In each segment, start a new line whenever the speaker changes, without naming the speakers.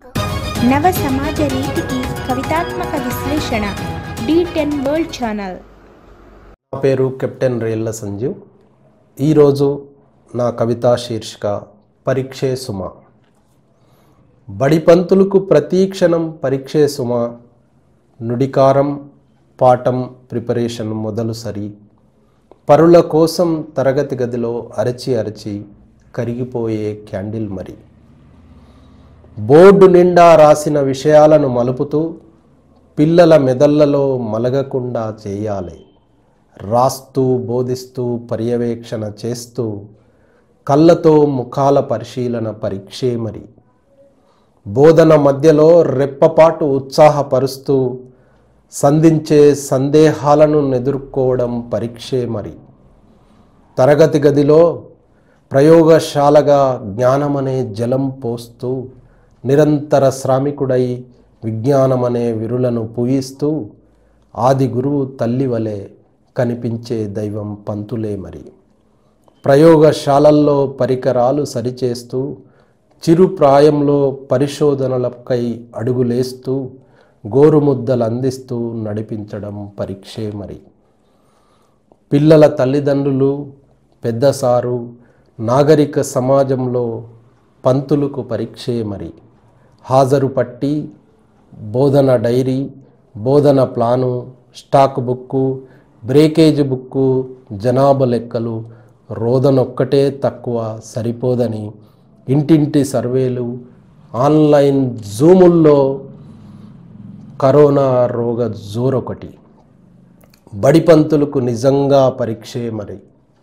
నవ సమాజ రీతికి కవితాత్మక విశ్లేషణ డి టెన్ వరల్డ్ ఛానల్
నా పేరు కెప్టెన్ రేళ్ల సంజీవ్ ఈరోజు నా కవితా శీర్షిక పరీక్షే సుమ బడిపంతులకు ప్రతీక్షణం పరీక్షే సుమ నుడికారం పాఠం ప్రిపరేషన్ మొదలు సరి పరుల కోసం తరగతి గదిలో అరచి అరచి కరిగిపోయే క్యాండిల్ మరి బోర్డు నిండా రాసిన విషయాలను మలుపుతూ పిల్లల మెదళ్లలో మలగకుండా చేయాలి రాస్తూ బోధిస్తూ పర్యవేక్షణ చేస్తూ కళ్ళతో ముఖాల పరిశీలన పరీక్షే మరి బోధన మధ్యలో రెప్పపాటు ఉత్సాహపరుస్తూ సంధించే సందేహాలను ఎదుర్కోవడం పరీక్షే మరి తరగతి గదిలో ప్రయోగశాలగా జ్ఞానమనే జలం పోస్తూ నిరంతర శ్రామికుడై విజ్ఞానమనే విరులను పూయిస్తూ ఆది గురువు తల్లి వలె కనిపించే దైవం పంతులే మరి ప్రయోగశాలల్లో పరికరాలు సరిచేస్తూ చిరు ప్రాయంలో పరిశోధనలపై అడుగులేస్తూ గోరుముద్దలు అందిస్తూ నడిపించడం పరీక్షే మరి పిల్లల తల్లిదండ్రులు పెద్దసారు నాగరిక సమాజంలో పంతులకు పరీక్షే మరి హాజరు పట్టి బోధన డైరీ బోధన plan stock book breakage book జనాభా లెక్కలు రోదనొక్కటే తక్కువ సరిపోదని ఇంటింటి సర్వేలు ఆన్లైన్ జూముల్లో కరోనా రోగ జోరొకటి బడిపంతులకు నిజంగా పరీక్షే మరి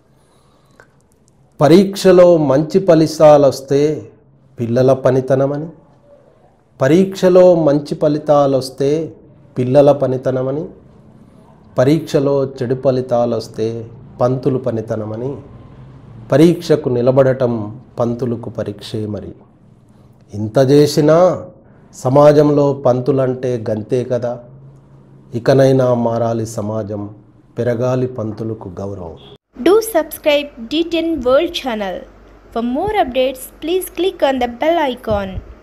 పరీక్షలో మంచి ఫలితాలు వస్తే పిల్లల పనితనమని పరీక్షలో మంచి ఫలితాలు వస్తే పిల్లల పనితనమని పరీక్షలో చెడు ఫలితాలు వస్తే పంతులు పనితనమని పరీక్షకు నిలబడటం పంతులకు పరీక్షే మరి ఇంత చేసినా సమాజంలో పంతులంటే గంతే కదా ఇకనైనా మారాలి సమాజం పెరగాలి పంతులకు గౌరవం
Do subscribe D10 World channel. For more updates, please click on the bell icon.